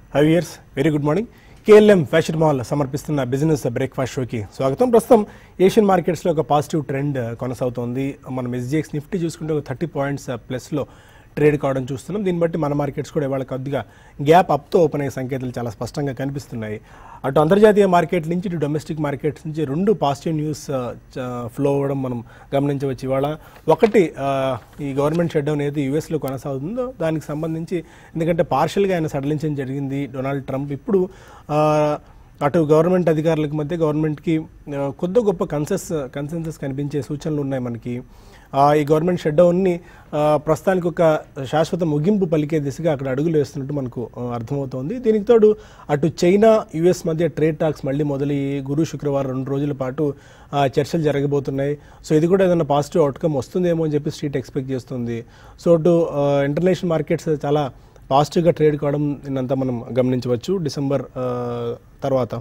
హవియర్స్ very good morning KLM fashion mall సమర్పిస్తున్న business breakfast షోకి స్వాగతం ప్రస్తుతం ఏషియన్ మార్కెట్స్లో ఒక పాజిటివ్ ట్రెండ్ కొనసాగుతోంది మనం ఎస్జిఎక్స్ నిఫ్టీ చూసుకుంటే ఒక థర్టీ పాయింట్స్ ప్లస్లో ట్రేడ్ కావడం చూస్తున్నాం దీన్ని బట్టి మన మార్కెట్స్ కూడా ఇవాళ కొద్దిగా గ్యాప్ అప్తో ఓపెన్ అయ్యే సంకేతాలు చాలా స్పష్టంగా కనిపిస్తున్నాయి అటు అంతర్జాతీయ మార్కెట్ నుంచి ఇటు డొమెస్టిక్ మార్కెట్స్ నుంచి రెండు పాజిటివ్ న్యూస్ ఫ్లో అవ్వడం మనం గమనించవచ్చు ఇవాళ ఒకటి ఆ, ఈ గవర్నమెంట్ షట్డౌన్ ఏది యూఎస్లో కొనసాగుతుందో దానికి సంబంధించి ఎందుకంటే పార్షల్గా ఆయన సడలించడం జరిగింది డొనాల్డ్ ట్రంప్ ఇప్పుడు ఆ, అటు గవర్నమెంట్ అధికారులకు మధ్య గవర్నమెంట్కి ఆ, కొద్ది గొప్ప కన్సెస్ కన్సెన్సస్ కనిపించే సూచనలు ఉన్నాయి మనకి ఆ, ఈ గవర్నమెంట్ షట్డౌన్ని ఆ, ప్రస్తుతానికి ఒక శాశ్వత ముగింపు పలికే దిశగా అక్కడ అడుగులు వేస్తున్నట్టు మనకు ఆ, అర్థమవుతోంది దీనికి తోడు అటు చైనా యుఎస్ మధ్య ట్రేడ్ టాక్స్ మళ్ళీ మొదలయ్యి గురు శుక్రవారం రెండు రోజుల పాటు ఆ, చర్చలు జరగబోతున్నాయి సో ఇది కూడా ఏదైనా పాజిటివ్ అవుట్కమ్ వస్తుందేమో అని చెప్పి స్ట్రీట్ ఎక్స్పెక్ట్ చేస్తుంది సో అటు ఇంటర్నేషనల్ మార్కెట్స్ చాలా పాజిటివ్గా ట్రేడ్ కావడం నిన్నంతా మనం గమనించవచ్చు డిసెంబర్ ఆ, తర్వాత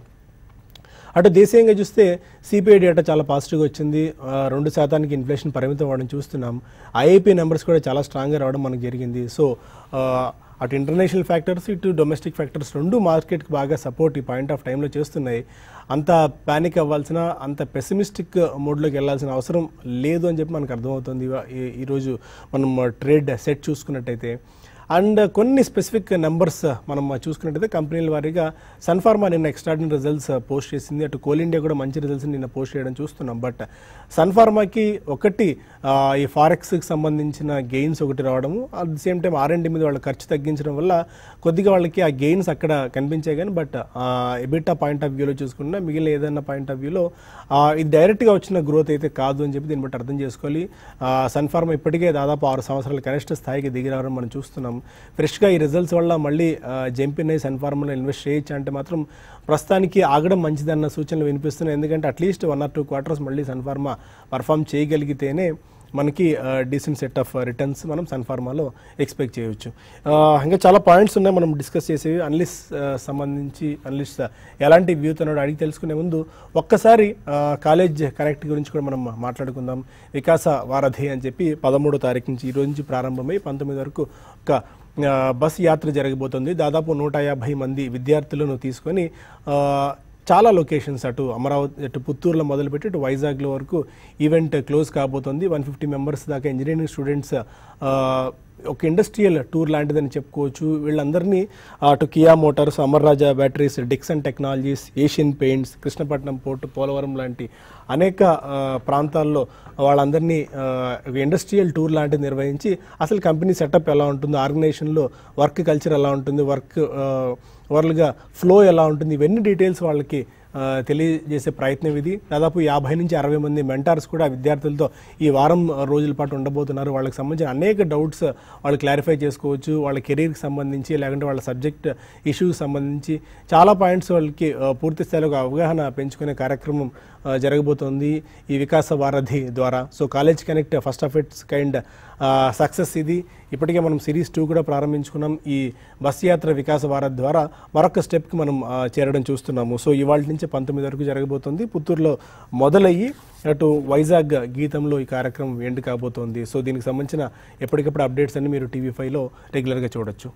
అటు దేశీయంగా చూస్తే సిపిఐ డేటా చాలా పాజిటివ్గా వచ్చింది ఆ, రెండు శాతానికి ఇన్ఫ్లేషన్ పరిమితం అవ్వడం చూస్తున్నాం ఐఐపీ నెంబర్స్ కూడా చాలా స్ట్రాంగ్గా రావడం మనకు జరిగింది సో ఆ, అటు ఇంటర్నేషనల్ ఫ్యాక్టర్స్ ఇటు డొమెస్టిక్ ఫ్యాక్టర్స్ రెండు మార్కెట్కి బాగా సపోర్ట్ ఈ పాయింట్ ఆఫ్ టైంలో చేస్తున్నాయి అంత ప్యానిక్ అవ్వాల్సిన అంత పెసిమిస్టిక్ మోడ్లోకి వెళ్ళాల్సిన అవసరం లేదు అని చెప్పి మనకు అర్థమవుతుంది ఇవా- ఈ- ఈరోజు మనం ట్రేడ్ సెట్ చూసుకున్నట్టయితే అండ్ కొన్ని స్పెసిఫిక్ నెంబర్స్ మనం చూసుకున్నట్టయితే కంపెనీల వారీగా సన్ఫార్మా నిన్న ఎక్స్ట్రాడినరీ రిజల్ట్స్ పోస్ట్ చేసింది అటు కోల్ ఇండియా కూడా మంచి రిజల్ట్స్ నిన్న పోస్ట్ చేయడం చూస్తున్నాం బట్ సన్ఫార్మాకి ఒకటి ఆ, ఈ ఫారెక్స్కి సంబంధించిన గెయిన్స్ ఒకటి రావడము at the same time R and D మీద వాళ్ళ ఖర్చు తగ్గించడం వల్ల కొద్దిగా వాళ్ళకి ఆ గెయిన్స్ అక్కడ కనిపించాయి కానీ బట్ ఎబిటా పాయింట్ ఆఫ్ వ్యూలో చూసుకున్నా మిగిలిన ఏదైనా పాయింట్ ఆఫ్ వ్యూలో ఇది డైరెక్ట్గా వచ్చిన గ్రోత్ అయితే కాదు అని చెప్పి దీన్ని బట్టి అర్థం చేసుకోవాలి సన్ఫార్మా ఇప్పటికే దాదాపు ఆరు సంవత్సరాల కనిష్ట స్థాయికి దిగి రావడం మనం చూస్తున్నాం ఫ్రెష్గా ఈ రిజల్ట్స్ వల్ల మళ్ళీ జంపిన్ అయ్యి సన్ఫార్మాలో ఇన్వెస్ట్ చేయొచ్చు అంటే మాత్రం ప్రస్తుతానికి ఆగడం మంచిదన్న సూచనలు వినిపిస్తున్నాయి ఎందుకంటే at least one or two quarters మళ్ళీ సన్ఫార్మా పర్ఫామ్ చేయగలిగితేనే మనకి డీసెంట్ సెట్ ఆఫ్ రిటర్న్స్ మనం సన్ఫార్మాలో ఎక్స్పెక్ట్ చేయవచ్చు ఆ, ఇంకా చాలా పాయింట్స్ ఉన్నాయి మనం డిస్కస్ చేసేవి అన్లిస్ సంబంధించి అన్లిస్ ఎలాంటి వ్యూతో ఉన్నాడో అడిగి తెలుసుకునే ముందు ఒక్కసారి కాలేజ్ కనెక్ట్ గురించి కూడా మనం మాట్లాడుకుందాం వికాస వారధి అని చెప్పి పదమూడో తారీఖు నుంచి ఈ రోజు నుంచి ప్రారంభమై పంతొమ్మిది వరకు ఒక ఆ, బస్ యాత్ర జరగబోతుంది దాదాపు నూట యాభై మంది విద్యార్థులను తీసుకొని ఆ, చాలా లొకేషన్స్ అటు అమరావతి అటు పుత్తూరులో మొదలుపెట్టి ఇటు వైజాగ్లో వరకు ఈవెంట్ క్లోజ్ కాబోతుంది వన్ ఫిఫ్టీ మెంబర్స్ దాకా ఇంజనీరింగ్ స్టూడెంట్స్ ఆ, ఒక ఇండస్ట్రియల్ టూర్ లాంటిదని చెప్పుకోవచ్చు వీళ్ళందరినీ అటు Kia Motors Amara Raja batteries Dixon technologies Asian paints Krishnapatnam port Polavaram లాంటి అనేక ఆ, ప్రాంతాల్లో వాళ్ళందరినీ ఆ, ఒక ఇండస్ట్రియల్ టూర్ లాంటిది నిర్వహించి అసలు కంపెనీ సెటప్ ఎలా ఉంటుంది ఆర్గనైజేషన్లో వర్క్ కల్చర్ ఎలా ఉంటుంది వర్క్ ఓవరాల్గా ఫ్లో ఎలా ఉంటుంది ఇవన్నీ డీటెయిల్స్ వాళ్ళకి ఆ, తెలియజేసే ప్రయత్నం ఇది దాదాపు యాభై నుంచి అరవై మంది మెంటార్స్ కూడా విద్యార్థులతో ఈ వారం రోజుల పాటు ఉండబోతున్నారు వాళ్ళకి సంబంధించిన అనేక డౌట్స్ వాళ్ళు క్లారిఫై చేసుకోవచ్చు వాళ్ళ కెరీర్కి సంబంధించి లేకుంటే వాళ్ళ సబ్జెక్ట్ ఇష్యూకి సంబంధించి చాలా పాయింట్స్ వాళ్ళకి ఆ, పూర్తి స్థాయిలో ఒక అవగాహన పెంచుకునే కార్యక్రమం ఆ, జరగబోతోంది ఈ వికాస వారధి ద్వారా so college connect first of its kind success ఇది ఇప్పటికే మనం సిరీస్ టూ కూడా ప్రారంభించుకున్నాం ఈ బస్ యాత్ర వికాస వారధి ద్వారా మరొక స్టెప్కి మనం ఆ, చేరడం చూస్తున్నాము సో ఇవాళ నుంచి పంతొమ్మిది వరకు జరగబోతోంది పుత్తూరులో మొదలయ్యి అటు వైజాగ్ గీతంలో ఈ కార్యక్రమం ఎండ్ కాబోతోంది సో దీనికి సంబంధించిన ఎప్పటికప్పుడు అప్డేట్స్ అన్ని మీరు టీవీ ఫైవ్లో రెగ్యులర్గా చూడొచ్చు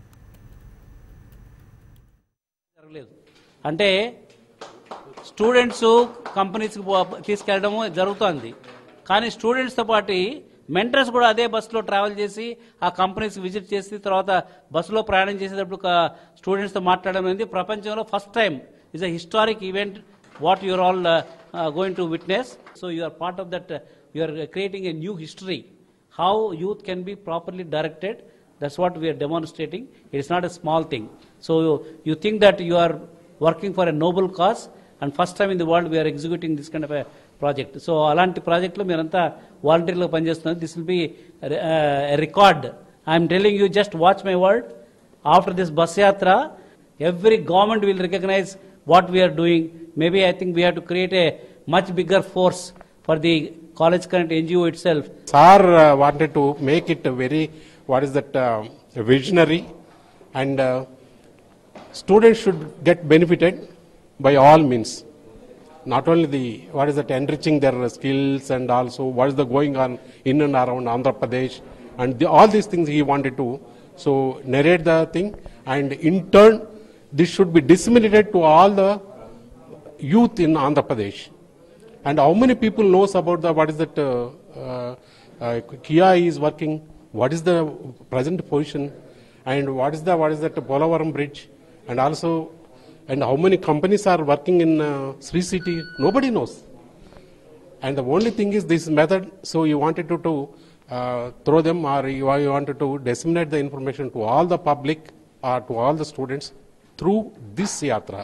జరగలేదు అంటే స్టూడెంట్స్ కంపెనీస్కి పో- తీసుకెళ్ళడము జరుగుతోంది కానీ స్టూడెంట్స్తో పాటు మెంటర్స్ కూడా అదే బస్సులో ట్రావెల్ చేసి ఆ కంపెనీస్ విజిట్ చేసి తర్వాత బస్సులో ప్రయాణం చేసేటప్పుడు స్టూడెంట్స్తో మాట్లాడడం అనేది ప్రపంచంలో first time is a historic event what your all going to witness so you are part of that you are creating a new history how youth can be properly directed that's what we are demonstrating it is not a small thing so you, you think that you are working for a noble cause and first time in the world we are executing this kind of a project so అలాంటి ప్రాజెక్ట్లో మీరంతా వాలంటీర్లో పనిచేస్తున్నారు this will be record I'm telling you just watch my word after this bus yatra every government will recognize what we are doing maybe i think we have to create a much bigger force for the college current ngo itself Sir uh, wanted to make it a very, what is that, uh, visionary and uh, students should get benefited by all means. Not only the, what is that, enriching their skills and also what is the going on in and around Andhra Pradesh and the, all these things he wanted to so narrate the thing and in turn this should be disseminated to all the youth in Andhra Pradesh. And how many people knows about the what is that uh, uh, uh, Kia is working, what is the present position, and what is the what is that Polavaram bridge, and also and how many companies are working in uh, Sri City? Nobody knows. And the only thing is this method. So you wanted to, to uh, throw them, or you, you wanted to disseminate the information to all the public or to all the students through this yatra.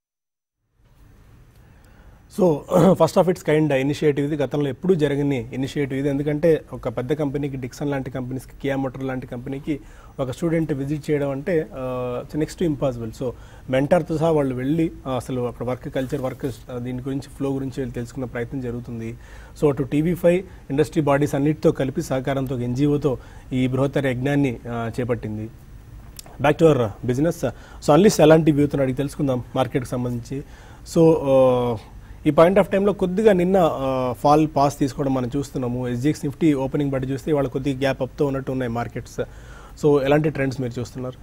So first of its kind initiative ఇది గతంలో ఎప్పుడూ జరగని initiative ఇది ఎందుకంటే ఒక పెద్ద కంపెనీకి Dixon లాంటి కంపెనీస్కి కియా మోటార్ లాంటి కంపెనీకి ఒక స్టూడెంట్ విజిట్ చేయడం అంటే నెక్స్ట్ ఇంపాసిబుల్ సో మెంటర్తో సహా వాళ్ళు వెళ్ళి ఆ, అసలు అక్కడ వర్క్ కల్చర్ వర్క్ దీని గురించి ఫ్లో గురించి వెళ్ళి తెలుసుకున్న ప్రయత్నం జరుగుతుంది సో అటు టీవీ ఫైవ్ ఇండస్ట్రీ బాడీస్ అన్నిటితో కలిపి సహకారంతో ఎన్జిఓతో ఈ బృహత్తర యజ్ఞాన్ని ఆ, చేపట్టింది back to our business so analyst ఎలాంటి వ్యూతో అడిగి తెలుసుకుందాం మార్కెట్కి సంబంధించి సో ఈ పాయింట్ ఆఫ్ టైంలో కొద్దిగా నిన్న ఫాల్ పాస్ తీసుకోవడం మనం చూస్తున్నాము ఎస్జిఎక్స్ నిఫ్టీ ఓపెనింగ్ బట్టి చూస్తే ఇవాళ కొద్దిగా గ్యాప్ అప్తో ఉన్నట్టు ఉన్నాయి మార్కెట్స్ సో ఎలాంటి ట్రెండ్స్ మీరు చూస్తున్నారు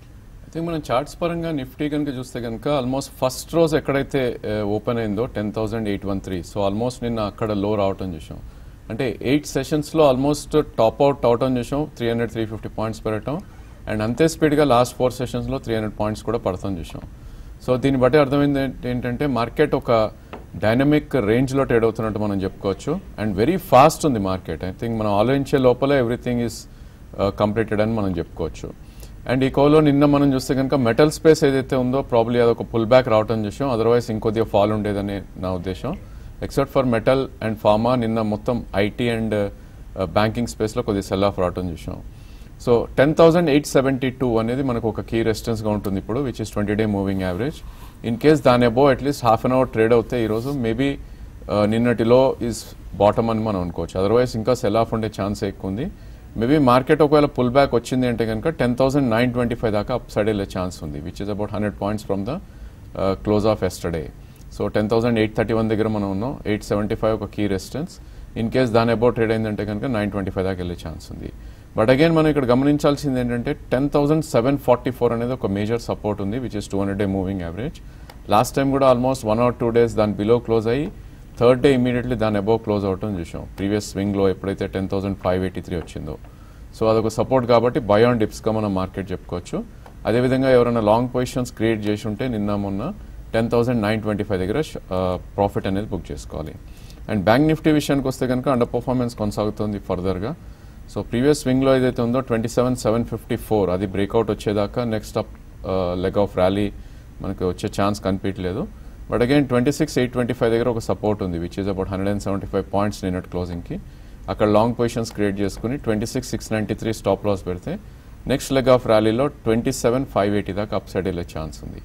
ఐ థింక్ మనం చార్ట్స్ పరంగా నిఫ్టీ కనుక చూస్తే కనుక ఆల్మోస్ట్ ఫస్ట్ రోజు ఎక్కడైతే ఓపెన్ అయిందో ten thousand eight one three so almost నిన్న అక్కడ లో రావటం చూసాం అంటే ఎయిట్ సెషన్స్లో ఆల్మోస్ట్ టాప్ అవుట్ అవటం చూసాం three hundred three fifty points పెరగటం అండ్ అంతే స్పీడ్గా లాస్ట్ ఫోర్ సెషన్స్లో త్రీ హండ్రెడ్ పాయింట్స్ కూడా పడతాం చూసాం సో దీన్ని బట్టి అర్థమైంది ఏంటి- ఏంటంటే మార్కెట్ ఒక డైనమిక్ రేంజ్లో ట్రేడ్ అవుతున్నట్టు మనం చెప్పుకోవచ్చు అండ్ వెరీ ఫాస్ట్ ఉంది మార్కెట్ ఐ థింక్ మనం ఆలోచించే లోపల ఎవ్రీథింగ్ ఈస్ కంప్లీటెడ్ అని మనం చెప్పుకోవచ్చు అండ్ ఈ కోలో నిన్న మనం చూస్తే కనుక మెటల్ స్పేస్ ఏదైతే ఉందో ప్రాబ్లీ అదొక పుల్ బ్యాక్ రావటం చూసాం అదర్వైజ్ ఇంకొద్దిగా ఫాల్ ఉండేదని నా ఉద్దేశం except for metal and pharma నిన్న మొత్తం ఐటీ అండ్ బ్యాంకింగ్ స్పేస్లో కొద్దిగా సెల్ ఆఫ్ రావటం చూసాం so ten thousand eight seventy two అనేది మనకు ఒక కీ రెసిస్టెన్స్గా ఉంటుంది ఇప్పుడు which is twenty day moving average in case దాని above at least half an hour trade అవుతే ఈరోజు మేబీ నిన్నటిలో ఈజ్ బాటమ్ అని మనం అనుకోవచ్చు అదర్వైజ్ ఇంకా సెల్ ఆఫ్ ఉండే ఛాన్స్ ఎక్కువ ఉంది మేబీ మార్కెట్ ఒకవేళ పుల్ బ్యాక్ వచ్చింది అంటే కనుక ten thousand nine twenty five దాకా అప్ సైడ్ వెళ్ళే ఛాన్స్ ఉంది which is about hundred points from the close of yesterday so ten thousand eight thirty one దగ్గర మనం ఉన్నాం ఎయిట్ సెవెంటీ ఫైవ్ ఒక కీ రెసిస్టెన్స్ ఇన్ కేస్ దాని about trade అయిందంటే కనుక నైన్ ట్వంటీ ఫైవ్ దాకా వెళ్ళే ఛాన్స్ ఉంది బట్ అగైన్ మనం ఇక్కడ గమనించాల్సింది ఏంటంటే ten thousand seven forty four అనేది ఒక మేజర్ సపోర్ట్ ఉంది which is two hundred day moving average last time కూడా almost one or two days దాని బిలో క్లోజ్ అయ్యి థర్డ్ డే ఇమీడియట్లీ దాని అబౌవ్ క్లోజ్ అవటం చూసాం ప్రీవియస్ స్వింగ్లో ఎప్పుడైతే ten thousand five eighty three వచ్చిందో సో అదొక సపోర్ట్ కాబట్టి బయాన్ డిప్స్గా మనం మార్కెట్ చెప్పుకోవచ్చు అదేవిధంగా ఎవరైనా లాంగ్ పొజిషన్స్ క్రియేట్ చేసి ఉంటే నిన్న మొన్న ten thousand nine twenty five దగ్గర ప్రాఫిట్ అనేది బుక్ చేసుకోవాలి అండ్ బ్యాంక్ నిఫ్టీ విషయానికి వస్తే కనుక అండర్ పర్ఫార్మెన్స్ కొనసాగుతుంది ఫర్దర్గా సో ప్రీవియస్ స్వింగ్లో ఏదైతే ఉందో twenty seven seven fifty four అది బ్రేక్అవుట్ వచ్చేదాకా next up leg of rally మనకి వచ్చే ఛాన్స్ కనిపించలేదు but again twenty six eight twenty five దగ్గర ఒక సపోర్ట్ ఉంది which is about hundred and seventy five points నిన్నట్ క్లోజింగ్కి అక్కడ లాంగ్ పొజిషన్స్ క్రియేట్ చేసుకుని twenty six six ninety three stop loss పెడితే నెక్స్ట్ లెగ్ ఆఫ్ ర్యాలీలో ట్వంటీ సెవెన్ ఫైవ్ ఎయిటీ దాకా అప్ సైడ్ వెళ్ళే ఛాన్స్ ఉంది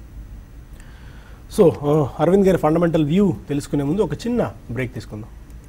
సో అరవింద్ గారి ఫండమెంటల్ వ్యూ తెలుసుకునే ముందు ఒక చిన్న బ్రేక్ తీసుకుందాం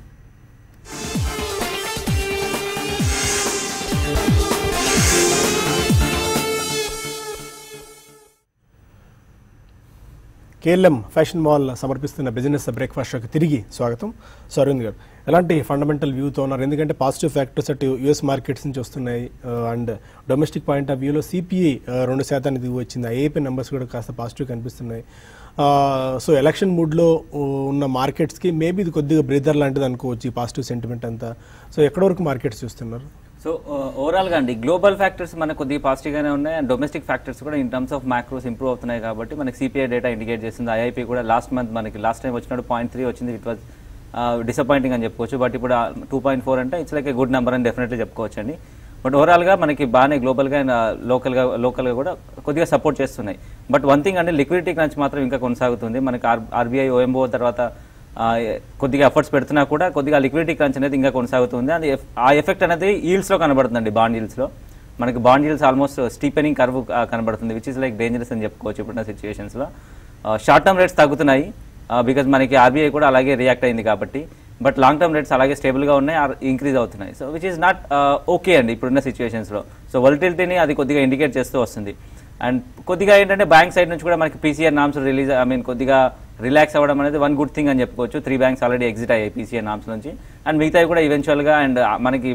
కేఎల్ఎం ఫ్యాషన్ మాల్ సమర్పిస్తున్న బిజినెస్ బ్రేక్ఫాస్ట్ షోకి తిరిగి స్వాగతం సో అరవింద్ గారు ఎలాంటి ఫండమెంటల్ వ్యూతో ఉన్నారు ఎందుకంటే పాజిటివ్ ఫ్యాక్టర్స్ అటు యుఎస్ మార్కెట్స్ నుంచి వస్తున్నాయి అండ్ డొమెస్టిక్ పాయింట్ ఆఫ్ వ్యూలో సిపిఐ రెండు శాతానికి దిగి వచ్చింది ఐఏపీ నెంబర్స్ కూడా కాస్త పాజిటివ్ కనిపిస్తున్నాయి సో ఎలక్షన్ మూడ్లో ఉన్న మార్కెట్స్కి మేబీ ఇది కొద్దిగా బ్రీదర్ లాంటిది అనుకోవచ్చు ఈ పాజిటివ్ సెంటిమెంట్ అంతా సో ఎక్కడి వరకు మార్కెట్స్ చూస్తున్నారు సో ఓవరాల్గా అండి గ్లోబల్ ఫ్యాక్టర్స్ మనకు కొద్దిగా పాజిటివ్గానే ఉన్నాయి అండ్ డొమెస్టిక్ ఫ్యాక్టర్స్ కూడా in terms of macros improve అవుతున్నాయి కాబట్టి మనకి సిపిఐ డేటా ఇండికేట్ చేస్తుంది ఐఐపీ కూడా లాస్ట్ మంత్ మనకి లాస్ట్ టైం వచ్చినప్పుడు పాయింట్ త్రీ వచ్చింది ఇట్ వాజ్ డిసప్పాయింటింగ్ అని చెప్పుకోవచ్చు బట్ ఇప్పుడు టూ పాయింట్ ఫోర్ అంటే it's like a good number అని డెఫినెట్లీ చెప్పుకోవచ్చు అండి బట్ ఓవరాల్గా మనకి బాగానే గ్లోబల్గా అండ్ లోకల్గా లోకల్గా కూడా కొద్దిగా సపోర్ట్ చేస్తున్నాయి బట్ వన్ థింగ్ అంటే లిక్విడిటీ క్రంచ్ మాత్రం ఇంకా కొనసాగుతుంది మనకి ఆర్ ఆర్బీఐ ఓఎంఓ తర్వాత ఆ, కొద్దిగా ఎఫర్ట్స్ పెడుతున్నా కూడా కొద్దిగా లిక్విడిటీ క్రంచ్ అనేది ఇంకా కొనసాగుతుంది అండ్ ఎఫ్- ఆ ఎఫెక్ట్ అనేది ఈల్డ్స్లో కనబడుతుందండి బాండ్ ఈల్డ్స్లో మనకి bond yields almost steepening curve కనబడుతుంది విచ్ ఇస్ లైక్ డేంజరస్ అని చెప్పుకోవచ్చు ఇప్పుడున్న సిచ్యువేషన్స్లో షార్ట్ టర్మ్ రేట్స్ తగ్గుతున్నాయి బికాజ్ మనకి ఆర్బీఐ కూడా అలాగే రియాక్ట్ అయింది కాబట్టి బట్ లాంగ్ టర్మ్ రేట్స్ అలాగే స్టేబుల్గా ఉన్నాయి ఇంక్రీజ్ అవుతున్నాయి so which is not okay అండి ఇప్పుడున్న సిచ్యువేషన్స్లో సో వొలటిలిటీని అది కొద్దిగా ఇండికేట్ చేస్తూ వస్తుంది అండ్ కొద్దిగా ఏంటంటే బ్యాంక్ సైడ్ నుంచి కూడా మనకి PCR norms release I mean కొద్దిగా రిలాక్స్ అవ్వడం అనేది వన్ గుడ్ థింగ్ అని చెప్పుకోవచ్చు త్రీ బ్యాంక్స్ ఆల్రెడీ ఎగ్జిట్ అయ్యాయి పీసీఆర్ నామ్స్ నుంచి అండ్ మిగతావి కూడా ఈవెన్చువల్గా అండ్ మనకి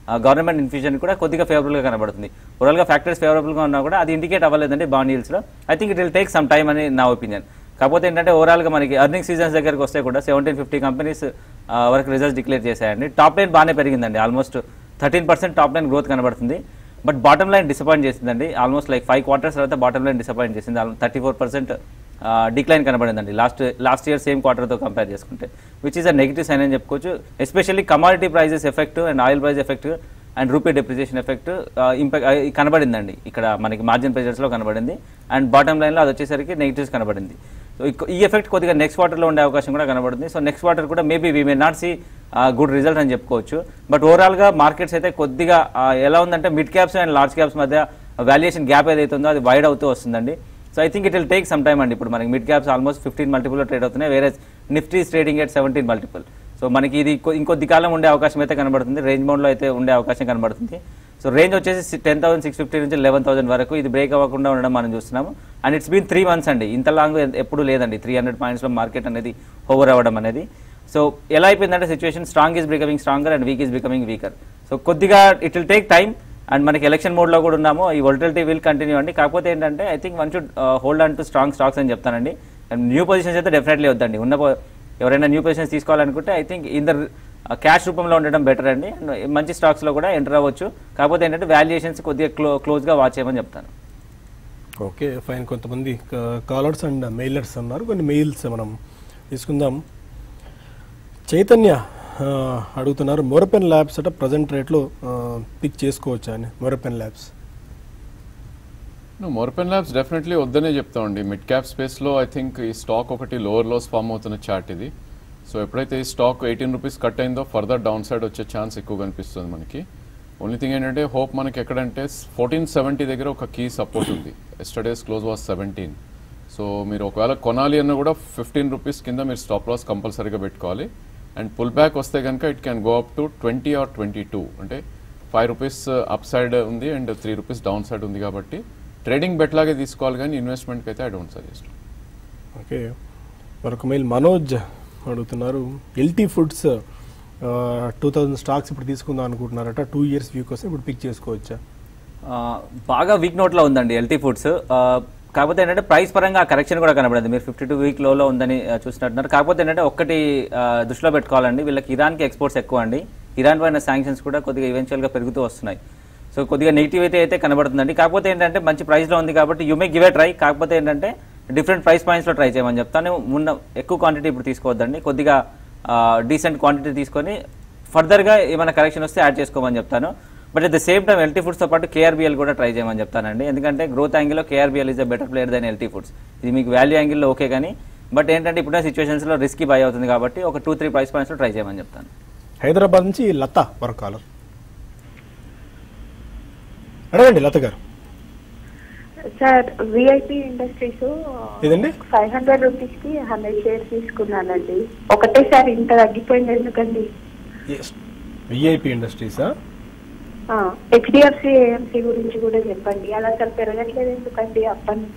గవర్నమెంట్ ఇన్ఫ్యూజన్ కూడా కొద్దిగా ఫేవరబుల్గా కనబడుతుంది ఓవరాల్గా ఫ్యాక్టర్స్ ఫేవరబుల్గా ఉన్నా కూడా అది ఇండికేట్ అవ్వలేదండి బాండ్ లో I think it will take some time అని నా ఒపీనియన్ కాకపోతే ఏంటంటే ఓవరాల్గా మనకి అర్నింగ్ సీజన్స్ దగ్గరకు వస్తే కూడా సెవెంటీన్ ఫిఫ్టీ కంపెనీస్ వరకు రిజల్ట్స్ డిక్లేర్ చేశాయండి టాప్ లైన్ బాగానే పెరిగిందండి almost thirteen percent top line growth కనబడుతుంది బట్ బాటమ్ లైన్ డిసప్పాయింట్ చేసిందండి ఆల్మోస్ట్ లైక్ ఫైవ్ క్వార్టర్స్ తర్వాత బాటమ్ లైన్ డిసప్పాయింట్ చేసింది థర్టీ ఫోర్ పర్సెంట్ డిక్లైన్ కనబడిందండి లాస్ట్ లాస్ట్ ఇయర్ సేమ్ క్వార్టర్తో కంపేర్ చేసుకుంటే which is a negative sign అని చెప్పుకోవచ్చు especially commodity prices effect and oil price effect and rupee depreciation effect impact కనబడిందండి ఇక్కడ మనకి మార్జిన్ ప్రెజర్స్లో కనబడింది అండ్ బాటమ్ లైన్లో అది వచ్చేసరికి నెగిటివ్స్ కనబడింది సో ఇక- ఈ ఎఫెక్ట్ కొద్దిగా నెక్స్ట్ క్వార్టర్లో ఉండే అవకాశం కూడా కనబడుతుంది సో నెక్స్ట్ క్వార్టర్ కూడా maybe we may not see good result అని చెప్పుకోవచ్చు బట్ ఓవరాల్గా మార్కెట్స్ అయితే కొద్దిగా ఆ, ఎలా ఉందంటే mid caps and large caps మధ్య వాల్యుయేషన్ గ్యాప్ ఏదైతే ఉందో అది వైడ్ అవుతూ వస్తుందండి so I think it will take some time అండి ఇప్పుడు మనకి mid caps almost fifteen multiple trade అవుతున్నాయి వేరే Nifty trading at seventeen multiple so మనకి ఇది కొ- ఇంకొద్ది కాలం ఉండే అవకాశం అయితే కనబడుతుంది రేంజ్ మౌండ్లో అయితే ఉండే అవకాశం కనబడుతుంది సో రేంజ్ వచ్చేసి టెన్ థౌసండ్ సిక్స్ ఫిఫ్టీ నుంచి లెవెన్ థౌసండ్ వరకు ఇది బ్రేక్ అవ్వకుండా ఉండడం మనం చూస్తున్నాము and it's been three months అండి ఇంత లాంగ్ ఎప్పుడు లేదండి త్రీ హండ్రెడ్ పాయింట్స్లో మార్కెట్ అనేది ఓవర్ అవ్వడం అనేది సో ఎలా అయిపోయిందంటే situation strong is becoming stronger and weak is becoming weaker so కొద్దిగా it will take time and మనకి ఎలక్షన్ మోడ్లో కూడా ఉన్నాము ఈ వొలటిలిటీ విల్ కంటిన్యూ అండి కాకపోతే ఏంటంటే I think one should hold on to strong stocks అని చెప్తానండి అండ్ న్యూ పొజిషన్స్ అయితే డెఫినెట్లీ వద్దండి ఉన్న పొ- ఎవరైనా న్యూ పొజిషన్స్ తీసుకోవాలనుకుంటే I think in the cash రూపంలో ఉండడం బెటర్ అండి అండ్ మంచి స్టాక్స్లో కూడా ఎంటర్ అవ్వచ్చు కాకపోతే ఏంటంటే వాల్యుయేషన్స్ కొద్దిగా క్లో క్లోజ్గా వాచ్ చేయమని చెప్తాను ఓకే ఫైన్ కొంతమంది కాలర్స్ అండ్ మెయిలర్స్ ఉన్నారు కొన్ని మెయిల్స్ మనం తీసుకుందాం చైతన్య ఆ, అడుగుతున్నారు మొరపెన్ ల్యాబ్స్ అట ప్రజెంట్ రేట్లో పిక్ చేసుకోవచ్చా అని Morepen Labs Morepen Labs definitely వద్దనే చెప్తామండి మిడ్ క్యాప్ స్పేస్లో ఐ థింక్ ఈ స్టాక్ ఒకటి లోవర్ లోస్ ఫామ్ అవుతున్న చార్ట్ ఇది సో ఎప్పుడైతే ఈ స్టాక్ ఎయిటీన్ రూపీస్ కట్ అయిందో ఫర్దర్ డౌన్ సైడ్ వచ్చే ఛాన్స్ ఎక్కువ కనిపిస్తుంది మనకి ఓన్లీ థింగ్ ఏంటంటే హోప్ మనకి ఎక్కడంటే ఫోర్టీన్ సెవెంటీ దగ్గర ఒక కీ సపోర్ట్ ఉంది yesterday's close was seventeen so మీరు ఒకవేళ కొనాలి అన్న కూడా ఫిఫ్టీన్ రూపీస్ కింద మీరు స్టాప్ లాస్ కంపల్సరీగా పెట్టుకోవాలి అండ్ పుల్ బ్యాక్ వస్తే కనుక it can go up to twenty or twenty two అంటే ఫైవ్ రూపీస్ అప్ సైడ్ ఉంది and three rupees down side ఉంది కాబట్టి ట్రేడింగ్ బెట్ లాగే తీసుకోవాలి కానీ ఇన్వెస్ట్మెంట్కి అయితే ఐ డోంట్ సజెస్ట్ ఓకే మరొక మెయిల్ మనోజ్ అడుగుతున్నారు LT Foods two thousand stocks ఇప్పుడు తీసుకుందాం అనుకుంటున్నారట టూ ఇయర్స్ వ్యూ కోసం ఇప్పుడు పిక్ చేసుకోవచ్చా ఆ, బాగా వీక్ నోట్లో ఉందండి ఎల్టీ ఫుడ్స్ ఆ, కాకపోతే ఏంటంటే ప్రైస్ పరంగా కరెక్షన్ కూడా కనబడింది మీరు ఫిఫ్టీ టూ వీక్ లోలో ఉందని ఆ, చూసినట్టున్నారు కాకపోతే ఏంటంటే ఒక్కటి ఆ, దృష్టిలో పెట్టుకోవాలండి వీళ్ళకి ఇరాన్కి ఎక్స్పోర్ట్స్ ఎక్కువ అండి ఇరాన్ పైన శాంక్షన్స్ కూడా కొద్దిగా ఈవెన్చువల్గా పెరుగుతూ వస్తున్నాయి సో కొద్దిగా నెగిటివిటీ అయితే కనబడుతుందండి కాకపోతే ఏంటంటే మంచి ప్రైస్లో ఉంది కాబట్టి you may give a try కాకపోతే ఏంటంటే డిఫరెంట్ ప్రైస్ పాయింట్స్లో ట్రై చేయమని చెప్తాను ఉన్న ఎక్కువ క్వాంటిటీ ఇప్పుడు తీసుకోవద్దండి కొద్దిగా డీసెంట్ క్వాంటిటీ తీసుకొని ఫర్దర్గా ఏమైనా కరెక్షన్ వస్తే యాడ్ చేసుకోమని చెప్తాను but at the same time LT ఫుడ్స్తో పాటు కేఆర్బిఎల్ కూడా ట్రై చేయమని చెప్తానండి ఎందుకంటే గ్రోత్ యాంగిల్లో KRBL is a better player than LT Foods ఇది మీకు వాల్యూ యాంగిల్లో ఓకే కానీ బట్ ఏంటంటే ఇప్పుడున్న సిచ్యువేషన్స్లో రిస్కీ బై అవుతుంది కాబట్టి ఒక టూ త్రీ ప్రైస్ పాయింట్స్లో ట్రై చేయమని చెప్తాను హైదరాబాద్ నుంచి లత మరొక కాలర్ అడగండి లత గారు సార్ విఐపి ఇండస్ట్రీస్ ఏదండి? ఫైవ్ హండ్రెడ్ రూపీస్ కి హండ్రెడ్ షేర్స్ తీసుకున్నానండి ఒకటేసారి ఇంత తగ్గిపోయింది ఎందుకండి విఐపి ఇండస్ట్రీసా హెచ్డిఎఫ్సి ఏఎంసీ గురించి కూడా చెప్పండి అలా అసలు పెరగట్లేదు ఎందుకండి అప్పని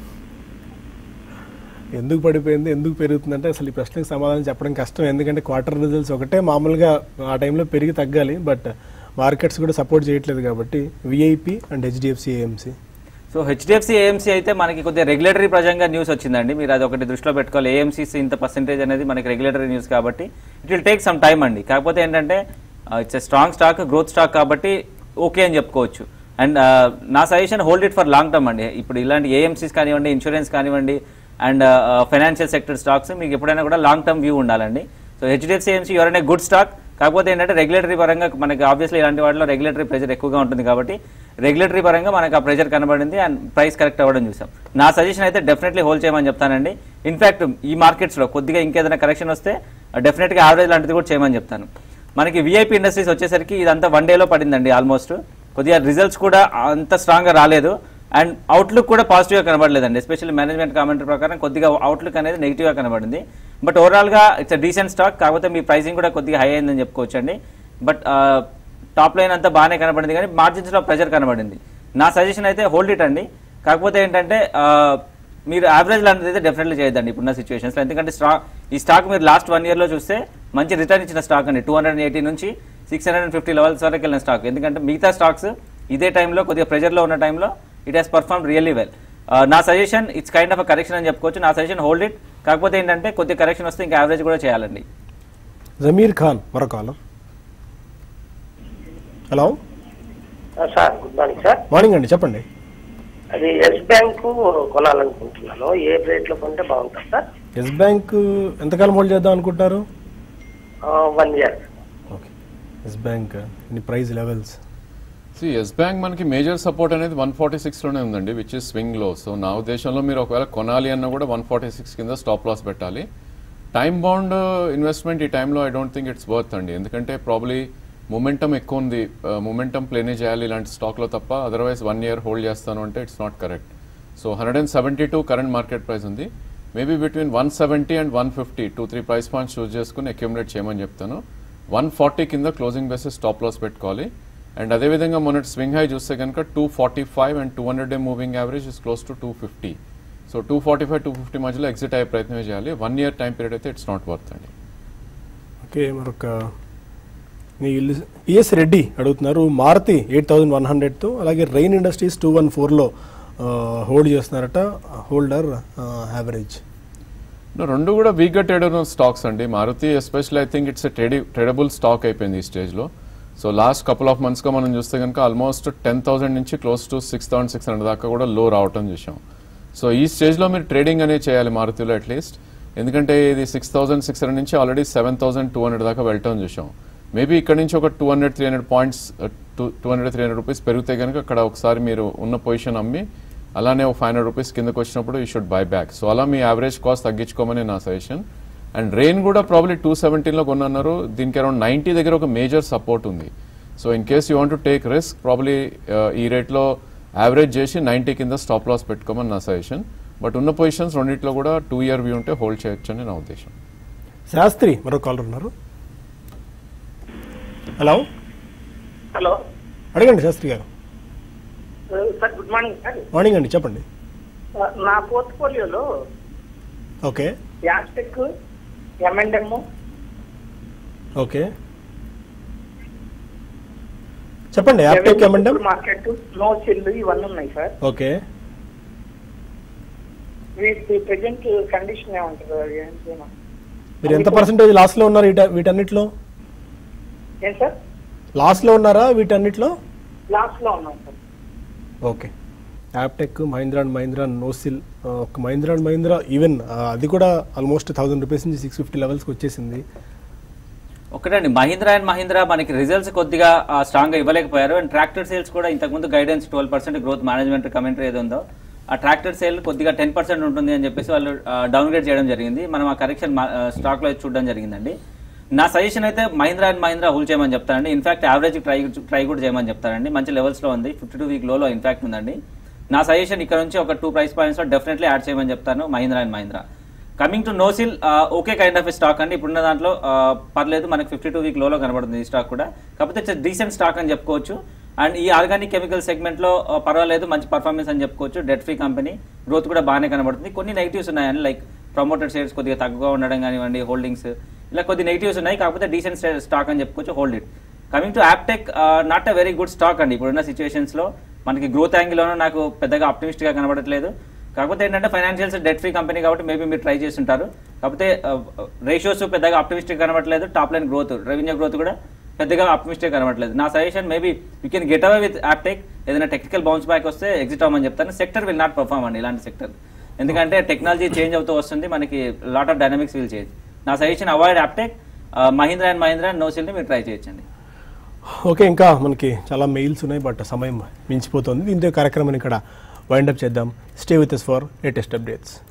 ఎందుకు పడిపోయింది ఎందుకు పెరుగుతుందంటే అసలు ఈ ప్రశ్నకు సమాధానం చెప్పడం కష్టం ఎందుకంటే క్వార్టర్ రిజల్ట్స్ ఒకటే మామూలుగా ఆ టైంలో పెరిగి తగ్గాలి బట్ మార్కెట్స్ కూడా సపోర్ట్ చేయట్లేదు కాబట్టి VIP and HDFC AMC so HDFC AMC అయితే మనకి కొద్దిగా రెగ్యులేటరీ పరంగా న్యూస్ వచ్చిందండి మీరు అది ఒకటి దృష్టిలో పెట్టుకోవాలి ఏఎంసీస్ ఇంత పర్సెంటేజ్ అనేది మనకి రెగ్యులేటరీ న్యూస్ కాబట్టి it will take some time అండి కాకపోతే ఏంటంటే it's a strong stock growth stock కాబట్టి ఓకే అని చెప్పుకోవచ్చు అండ్ నా suggestion hold it for long term అండి ఇప్పుడు ఇలాంటి ఏఎంసీస్ కానివ్వండి ఇన్సూరెన్స్ కానివ్వండి అండ్ ఫైనాన్షియల్ సెక్టర్ స్టాక్స్ మీకు ఎప్పుడైనా కూడా లాంగ్ టర్మ్ వ్యూ ఉండాలండి సో హెచ్డిఎఫ్సి ఏఎంసీ ఎవరైనా గుడ్ స్టాక్ కాకపోతే ఏంటంటే రెగ్యులేటరీ పరంగా మనకి ఆబ్వియస్లీ ఇలాంటి వాటిలో రెగ్యులేటరీ ప్రెజర్ ఎక్కువగా ఉంటుంది కాబట్టి రెగ్యులేటరీ పరంగా మనకు ఆ ప్రెజర్ కనబడింది అండ్ ప్రైస్ కరెక్ట్ అవ్వడం చూసాం నా సజెషన్ అయితే డెఫినెట్లీ హోల్డ్ చేయమని చెప్తానండి ఇన్ఫాక్ట్ ఈ మార్కెట్స్లో కొద్దిగా ఇంకేదైనా కరెక్షన్ వస్తే డెఫినెట్గా యావరేజ్ లాంటిది కూడా చేయమని చెప్తాను మనకి విఐపి ఇండస్ట్రీస్ వచ్చేసరికి ఇదంతా వన్ డేలో పడిందండి ఆల్మోస్ట్ కొద్దిగా రిజల్ట్స్ కూడా అంత స్ట్రాంగ్గా రాలేదు అండ్ అవుట్లుక్ కూడా పాజిటివ్గా కనబడలేదండి ఎస్పెషల్లీ మేనేజ్మెంట్ కామెంటరీ ప్రకారం కొద్దిగా అవుట్లుక్ అనేది నెగిటివ్గా కనబడింది బట్ ఓవరాల్గా ఇట్స్ డీసెంట్ స్టాక్ కాకపోతే మీ ప్రైసింగ్ కూడా కొద్దిగా హై అయిందని చెప్పుకోవచ్చు అండి బట్ టాప్ లైన్ అంతా బాగానే కనబడింది కానీ మార్జిన్స్లో ప్రెజర్ కనబడింది నా సజెషన్ అయితే హోల్డ్ ఇట్ అండి కాకపోతే ఏంటంటే ఆ, మీరు యావరేజ్ లాంటిది అయితే డెఫినెట్లీ చేయొద్దండి ఇప్పుడున్న సిచ్యువేషన్స్లో ఎందుకంటే స్టాక్ ఈ స్టాక్ మీరు లాస్ట్ వన్ ఇయర్లో చూస్తే మంచి రిటర్న్ ఇచ్చిన స్టాక్ అండి టూ హండ్రెడ్ ఎయిటీ నుంచి six hundred and fifty levels వరకు వెళ్ళిన స్టాక్ ఎందుకంటే మిగతా స్టాక్స్ ఇదే టైంలో కొద్దిగా ప్రెజర్లో ఉన్న టైంలో it has perform really well నా suggestion it's kind of correction అని చెప్పుకోవచ్చు నా సజెషన్ హోల్డ్ ఇట్ కాకపోతే ఏంటంటే కొద్దిగా కరెక్షన్ వస్తే ఇంకా యావరేజ్ కూడా చేయాలండి జమీర్ ఖాన్ మరో కాలం hello sir good morning sir morning అండి చెప్పండి అది ఎస్ బ్యాంక్ కొనాలనుకుంటున్నాను ఏ రేట్ లో కొంటే బాగుంటుంది సార్ ఎస్ బ్యాంక్ ఎంతకాలం హోల్డ్ చేద్దాం అనుకుంటున్నారు one year okay Yes Bank ఇన్ని ప్రైస్ లెవెల్స్ సి ఎస్ బ్యాంక్ మనకి మేజర్ సపోర్ట్ అనేది వన్ ఫార్టీ సిక్స్లోనే ఉందండి విచ్ ఇస్ స్వింగ్ లో సో నా ఉద్దేశంలో మీరు ఒకవేళ కొనాలి అన్నా కూడా వన్ ఫార్టీ సిక్స్ కింద స్టాప్ లాస్ పెట్టాలి టైం బాండ్ ఇన్వెస్ట్మెంట్ ఈ టైంలో I don't think it's worth అండి ఎందుకంటే ప్రాబ్లీ మొమెంటం ఎక్కువ ఉంది మొమెంటం ప్లేనే చేయాలి ఇలాంటి స్టాక్లో తప్ప అదర్వైజ్ వన్ ఇయర్ హోల్డ్ చేస్తాను అంటే it's not correct so hundred and seventy two current market price ఉంది maybe between one seventy and one fifty two three price points choose చేసుకుని అక్యూములేట్ చేయమని చెప్తాను వన్ ఫార్టీ కింద క్లోజింగ్ బేసిస్ స్టాప్ లాస్ పెట్టుకోవాలి and అదేవిధంగా మొన్నటి swing high చూస్తే కనుక two forty five and two hundred day moving average is close to two fifty so two forty five two fifty మధ్యలో ఎగ్జిట్ అయ్యే ప్రయత్నం చేయాలి వన్ ఇయర్ టైం పీరియడ్ అయితే ఇట్స్ నాట్ వర్త్ అండి ఓకే మరొక మీ పిఎస్ రెడ్డి అడుగుతున్నారు మారుతి ఎయిట్ థౌజండ్ వన్ హండ్రెడ్తో అలాగే రైన్ ఇండస్ట్రీస్ టూ వన్ ఫోర్లో హోల్డ్ చేస్తున్నారట హోల్డర్ యావరేజ్ No, రెండు కూడా వీక్గా ట్రేడ్ అయిన స్టాక్స్ అండి Maruti especially I think it's trade tradable stock అయిపోయింది ఈ స్టేజ్లో సో లాస్ట్ కపుల్ ఆఫ్ మంత్స్గా మనం చూస్తే కనుక ఆల్మోస్ట్ టెన్ థౌసండ్ నుంచి close to six thousand six hundred దాకా కూడా లో రావటం చూసాం సో ఈ స్టేజ్లో మీరు ట్రేడింగ్ అనేది చేయాలి మారుతిలో అట్లీస్ట్ ఎందుకంటే ఇది సిక్స్ థౌసండ్ సిక్స్ హండ్రెడ్ నుంచి already seven thousand two hundred దాకా వెళ్ళటం చూసాం మేబీ ఇక్కడ నుంచి ఒక two hundred three hundred points two two hundred three hundred rupees పెరిగితే కనుక అక్కడ ఒకసారి మీరు ఉన్న పొజిషన్ అమ్మి అలానే ఒక ఫైవ్ హండ్రెడ్ రూపీస్ కిందకు వచ్చినప్పుడు you should buy back so అలా మీ యావరేజ్ కాస్ట్ తగ్గించుకోమని నా సజెషన్ అండ్ రెయిన్ కూడా ప్రాబ్లీ టూ సెవెంటీన్లో కొన్నారు దీనికి అరౌండ్ నైంటీ దగ్గర ఒక మేజర్ సపోర్ట్ ఉంది so in case you want to take risk probably ఈ రేట్లో యావరేజ్ చేసి నైంటీ కింద స్టాప్ లాస్ పెట్టుకోమని నా సజెషన్ బట్ ఉన్న పొజిషన్స్ రెండింటిలో కూడా టూ ఇయర్ వ్యూ ఉంటే హోల్డ్ చేయొచ్చు అని నా ఉద్దేశం శాస్త్రి మరో కాలర్ ఉన్నారు హలో హలో అడగండి శాస్త్రి గారు sir good morning sir morning అండి చెప్పండి నా పోర్ట్ఫోలియోలో ఓకే యాస్టెక్ ఎంఎండ్ఎం ఓకే చెప్పండి Aptech M and M market Nocil ఇవన్నీ ఉన్నాయి సార్ ఓకే వీటి ప్రెజెంట్ కండిషన్ ఏమంటారు ఏంటి మీరు ఎంత పర్సెంటేజ్ లాస్లో ఉన్నారు వీట- వీటన్నిటిలో ఏం సార్ లాస్లో ఉన్నారా వీటన్నిటిలో లాస్ట్ లో ఉన్నాం sir okay Aptech Mahindra and Mahindra Nocil ఆ, ఒక మహీంద్రా అండ్ మహీంద్రా ఈవెన్ ఆ, అది కూడా ఆల్మోస్ట్ థౌసండ్ రూపీస్ నుంచి సిక్స్ ఫిఫ్టీ లెవెల్స్కి వచ్చేసింది ఒకటండి మహీంద్రా అండ్ మహీంద్రా మనకి రిజల్ట్స్ కొద్దిగా స్ట్రాంగ్ గా ఇవ్వలేకపోయారు అండ్ ట్రాక్టర్ సేల్స్ కూడా ఇంతకుముందు guidance twelve percent growth management commentary ఏదో ఉందో ఆ ట్రాక్టర్ సేల్ కొద్దిగా టెన్ పర్సెంట్ ఉంటుంది అని చెప్పేసి వాళ్ళు డౌన్ గ్రేడ్ చేయడం జరిగింది మనం ఆ కరెక్షన్ స్టాక్ లో చూడడం జరిగిందండి నా సజెషన్ అయితే మహీంద్రా అండ్ మహీంద్రా హోల్డ్ చేయమని చెప్తానండి ఇన్ఫాక్ట్ యావరేజ్ ట్రై ట్రై కూడా చేయమని చెప్తానండి మంచి లెవెల్స్ లో ఉంది ఫిఫ్టీ టూ వీక్ లోలో ఇన్ఫాక్ట్ ఉందండి నా సజెషన్ ఇక్కడ నుంచి ఒక టూ ప్రైస్ పాయింట్స్ లో డెఫినెట్లీ యాడ్ చేయమని చెప్తాను Mahindra and Mahindra coming to Nocil okay kind of stock అండి ఇప్పుడున్న దాంట్లో ఆ, పర్లేదు మనకి ఫిఫ్టీ టూ వీక్ లోలో కనబడుతుంది ఈ స్టాక్ కూడా కాకపోతే ఇట్స్ డీసెంట్ స్టాక్ అని చెప్పుకోవచ్చు అండ్ ఈ ఆర్గానిక్ కెమికల్ సెగ్మెంట్ లో ఆ, పర్వాలేదు మంచి పర్ఫార్మెన్స్ అని చెప్పుకోవచ్చు డెట్ ఫ్రీ కంపెనీ గ్రోత్ కూడా బాగానే కనబడుతుంది కొన్ని నెగిటివ్స్ ఉన్నాయండి లైక్ ప్రమోటెడ్ షేర్స్ కొద్దిగా తక్కువగా ఉండడం కానివ్వండి హోల్డింగ్స్ ఇలా కొద్ది నెగిటివ్స్ ఉన్నాయి కాకపోతే డీసెంట్ స్టాక్ అని చెప్పుకోవచ్చు hold it coming to Aptech not a very good stock అండి ఇప్పుడున్న సిచ్యువేషన్స్ లో మనకి గ్రోత్ యాంగిల్లోనూ నాకు పెద్దగా ఆప్టిమిస్ట్ గా కనబడట్లేదు కాకపోతే ఏంటంటే ఫైనాన్షియల్స్ డెట్ ఫ్రీ కంపెనీ కాబట్టి మేబీ మీరు ట్రై చేస్తుంటారు కాకపోతే రేషియోస్ పెద్దగా ఆప్టిమిస్టిక్ కనబడట్లేదు top line growth revenue growth కూడా పెద్దగా ఆప్టిమిస్టిక్ కనబడట్లేదు నా suggestion maybe you can get away with Aptech ఏదైనా టెక్నికల్ బౌన్స్ బ్యాక్ వస్తే ఎగ్జిట్ అవ్వమని చెప్తాను సెక్టర్ విల్ నాట్ పర్ఫార్మ్ అండి ఇలాంటి సెక్టర్ ఎందుకంటే టెక్నాలజీ చేంజ్ అవుతూ వస్తుంది మనకి lot of dynamics will change నా suggestion avoid Aptech Mahindra and Mahindra నోసిల్ని మీరు ట్రై చేయొచ్చండి ఓకే ఇంకా మనకి చాలా మెయిల్స్ ఉన్నాయి బట్ సమయం మించిపోతుంది దీంతో ఈ కార్యక్రమాన్ని ఇక్కడ వైండప్ చేద్దాం stay with us for latest updates